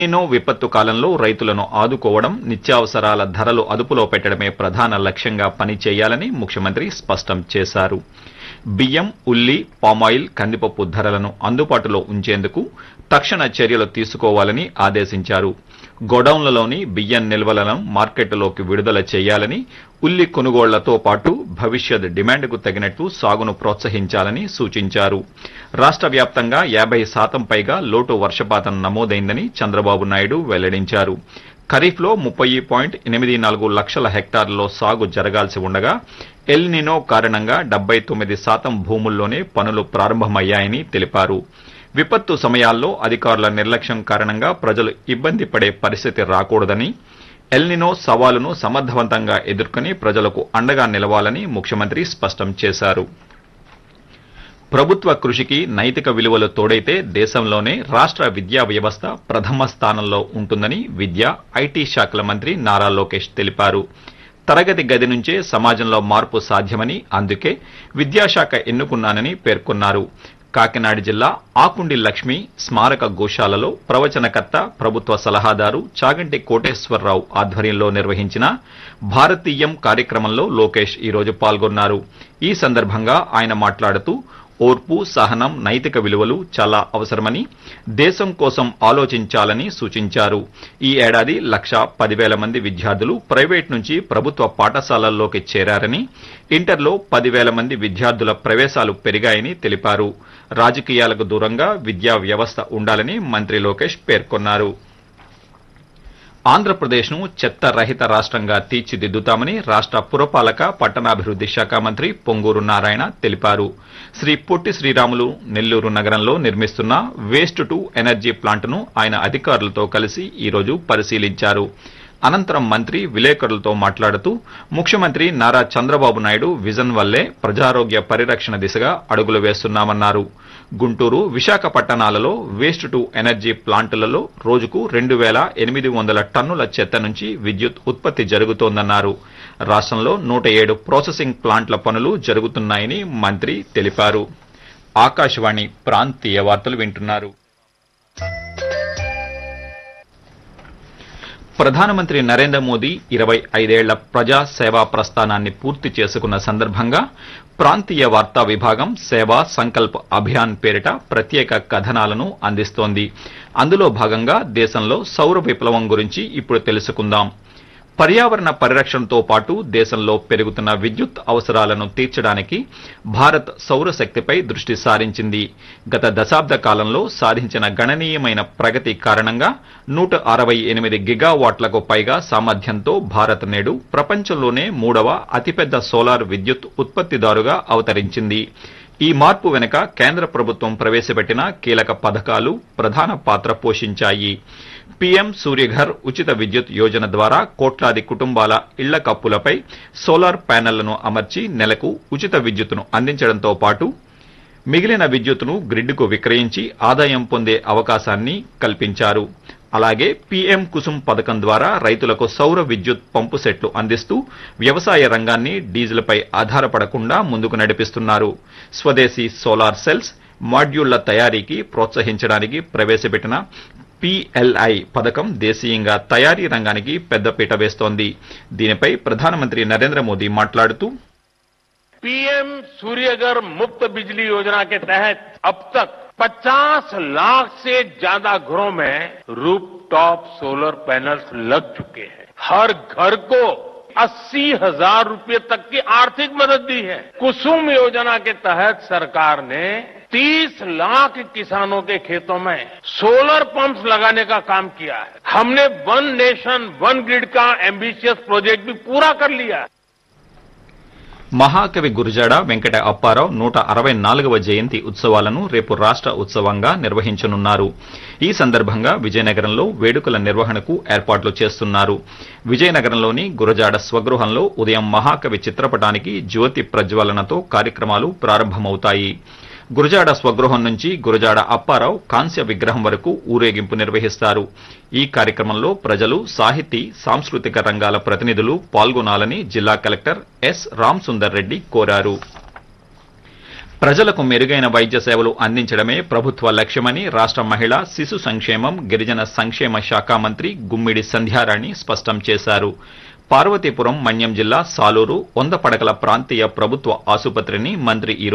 ఎన్నో విపత్తు కాలంలో రైతులను ఆదుకోవడం నిత్యావసరాల ధరలు అదుపులో పెట్టడమే ప్రధాన లక్ష్యంగా పనిచేయాలని ముఖ్యమంత్రి స్పష్టం చేశారు బియ్యం ఉల్లి పామాయిల్ కందిపప్పు ధరలను అందుబాటులో ఉంచేందుకు తక్షణ చర్యలు తీసుకోవాలని ఆదేశించారు గోడౌన్లలోని బియ్యం నిల్వలను మార్కెట్లోకి విడుదల చేయాలని ఉల్లి కొనుగోళ్లతో పాటు భవిష్యత్ డిమాండ్కు తగినట్టు సాగును ప్రోత్సహించాలని సూచించారు రాష్ట్ర వ్యాప్తంగా యాభై శాతం పైగా లోటు వర్షపాతం నమోదైందని చంద్రబాబు నాయుడు వెల్లడించారు ఖరీఫ్లో ముప్పై పాయింట్ ఎనిమిది నాలుగు లక్షల హెక్టార్లలో సాగు జరగాల్సి ఉండగా ఎల్ నినో కారణంగా డెబ్బై తొమ్మిది శాతం భూముల్లోనే పనులు ప్రారంభమయ్యాయని తెలిపారు విపత్తు సమయాల్లో అధికారుల నిర్లక్ష్యం కారణంగా ప్రజలు ఇబ్బంది పడే పరిస్థితి రాకూడదని ఎల్నినో సవాలును సమర్థవంతంగా ఎదుర్కొని ప్రజలకు అండగా నిలవాలని ముఖ్యమంత్రి స్పష్టం చేశారు ప్రభుత్వ కృషికి నైతిక విలువలు తోడైతే దేశంలోనే రాష్ట్ర విద్యా వ్యవస్థ ప్రథమ స్థానంలో ఉంటుందని విద్య ఐటీ శాఖల మంత్రి నారా లోకేష్ తెలిపారు తరగతి గది నుంచే సమాజంలో మార్పు సాధ్యమని అందుకే విద్యాశాఖ ఎన్నుకున్నానని పేర్కొన్నారు కాకినాడ జిల్లా ఆకుండి లక్ష్మి స్మారక గోశాలలో ప్రవచనకర్త ప్రభుత్వ సలహాదారు చాగంటి కోటేశ్వరరావు ఆధ్వర్యంలో నిర్వహించిన భారతీయం కార్యక్రమంలో లోకేష్ ఈరోజు పాల్గొన్నారు ఈ సందర్భంగా ఆయన మాట్లాడుతూ ఓర్పు సహనం నైతిక విలువలు చాలా అవసరమని దేశం కోసం ఆలోచించాలని సూచించారు ఈ ఏడాది లక్ష పదివేల మంది విద్యార్థులు ప్రైవేట్ నుంచి ప్రభుత్వ పాఠశాలల్లోకి చేరారని ఇంటర్లో పదివేల మంది విద్యార్థుల ప్రవేశాలు పెరిగాయని తెలిపారు రాజకీయాలకు దూరంగా విద్యా వ్యవస్థ ఉండాలని మంత్రి లోకేష్ పేర్కొన్నారు ఆంధ్రప్రదేశ్ను చెత్త రహిత రాష్ట్రంగా తీర్చిదిద్దుతామని రాష్ట్ర పురపాలక పట్టణాభివృద్ధి శాఖ మంత్రి పొంగూరు నారాయణ తెలిపారు శ్రీ పొట్టి శ్రీరాములు నెల్లూరు నగరంలో నిర్మిస్తున్న వేస్ట్ టు ఎనర్జీ ప్లాంట్ను ఆయన అధికారులతో కలిసి ఈరోజు పరిశీలించారు అనంతరం మంత్రి విలేకరులతో మాట్లాడుతూ ముఖ్యమంత్రి నారా చంద్రబాబు నాయుడు విజన్ వల్లే ప్రజారోగ్య పరిరక్షణ దిశగా అడుగులు వేస్తున్నామన్నారు గుంటూరు విశాఖపట్టణాలలో వేస్ట్ టు ఎనర్జీ ప్లాంటులలో రోజుకు రెండు వేల ఎనిమిది వందల టన్నుల చెత్త నుంచి విద్యుత్ ఉత్పత్తి జరుగుతోందన్నారు రాష్ట్రంలో నూట ఏడు ప్రాసెసింగ్ ప్లాంట్ల పనులు జరుగుతున్నాయని మంత్రి తెలిపారు ఆకాశవాణి ప్రాంతీయ వార్తలు వింటున్నారు ప్రధానమంత్రి నరేంద్ర మోదీ ఇరవై ఐదేళ్ల ప్రజా సేవా ప్రస్థానాన్ని పూర్తి చేసుకున్న సందర్భంగా ప్రాంతీయ వార్తా విభాగం సేవా సంకల్ప్ అభియాన్ పేరిట ప్రత్యేక కథనాలను అందిస్తోంది అందులో భాగంగా దేశంలో సౌర విప్లవం గురించి ఇప్పుడు తెలుసుకుందాం పర్యావరణ పరిరక్షణతో పాటు దేశంలో పెరుగుతున్న విద్యుత్ అవసరాలను తీర్చడానికి భారత్ సౌరశక్తిపై దృష్టి సారించింది గత దశాబ్ద కాలంలో సాధించిన గణనీయమైన ప్రగతి కారణంగా నూట అరవై ఎనిమిది గిగావాట్లకు పైగా సామర్థ్యంతో భారత్ నేడు ప్రపంచంలోనే మూడవ అతిపెద్ద సోలార్ విద్యుత్ ఉత్పత్తిదారుగా అవతరించింది ఈ మార్పు వెనుక కేంద్ర ప్రభుత్వం ప్రవేశపెట్టిన కీలక పథకాలు ప్రధాన పాత్ర పోషించాయి పీఎం సూర్యఘర్ ఉచిత విద్యుత్ యోజన ద్వారా కోట్లాది కుటుంబాల ఇళ్ల కప్పులపై సోలార్ ప్యానెళ్లను అమర్చి నెలకు ఉచిత విద్యుత్తును అందించడంతో పాటు మిగిలిన విద్యుత్తును గ్రిడ్కు విక్రయించి ఆదాయం పొందే అవకాశాన్ని కల్పించారు అలాగే పీఎం కుసుమ్ పథకం ద్వారా రైతులకు సౌర విద్యుత్ పంపు సెట్లు అందిస్తూ వ్యవసాయ రంగాన్ని డీజిల్పై ఆధారపడకుండా ముందుకు నడిపిస్తున్నారు స్వదేశీ సోలార్ సెల్స్ మాడ్యూళ్ల తయారీకి ప్రోత్సహించడానికి ప్రవేశపెట్టిన పీఎల్ఐ పథకం దేశీయంగా తయారీ రంగానికి పెద్దపీట వేస్తోంది దీనిపై ప్రధానమంత్రి నరేంద్ర మోదీ మాట్లాడుతూ पीएम सूर्यघर मुफ्त बिजली योजना के तहत अब तक 50 लाख से ज्यादा घरों में रूफटॉप सोलर पैनल्स लग चुके हैं हर घर को अस्सी हजार रूपये तक की आर्थिक मदद दी है कुसुम योजना के तहत सरकार ने 30 लाख किसानों के खेतों में सोलर पंप्स लगाने का काम किया है हमने वन नेशन वन ग्रिड का एम्बिशियस प्रोजेक्ट भी पूरा कर लिया है మహాకవి గురజాడ వెంకట అప్పారావు నూట అరవై నాలుగవ జయంతి ఉత్సవాలను రేపు రాష్ట ఉత్సవంగా నిర్వహించనున్నారు ఈ సందర్భంగా విజయనగరంలో వేడుకల నిర్వహణకు ఏర్పాట్లు చేస్తున్నారు విజయనగరంలోని గురజాడ స్వగృహంలో ఉదయం మహాకవి చిత్రపటానికి జ్యోతి ప్రజ్వలనతో కార్యక్రమాలు ప్రారంభమవుతాయి గురజాడ స్వగృహం నుంచి గురజాడ అప్పారావు కాంస్య విగ్రహం వరకు ఊరేగింపు నిర్వహిస్తారు ఈ కార్యక్రమంలో ప్రజలు సాహితీ సాంస్కృతిక రంగాల ప్రతినిధులు పాల్గొనాలని జిల్లా కలెక్టర్ ఎస్ రామ్ సుందర్ రెడ్డి కోరారు ప్రజలకు మెరుగైన వైద్య సేవలు అందించడమే ప్రభుత్వ లక్ష్యమని రాష్ట మహిళా శిశు సంక్షేమం గిరిజన సంక్షేమ శాఖ మంత్రి గుమ్మిడి సంధ్యారాణి స్పష్టం చేశారు పార్వతీపురం మన్యం జిల్లా సాలూరు వంద పడకల ప్రాంతీయ ప్రభుత్వ ఆసుపత్రిని మంత్రి ఈ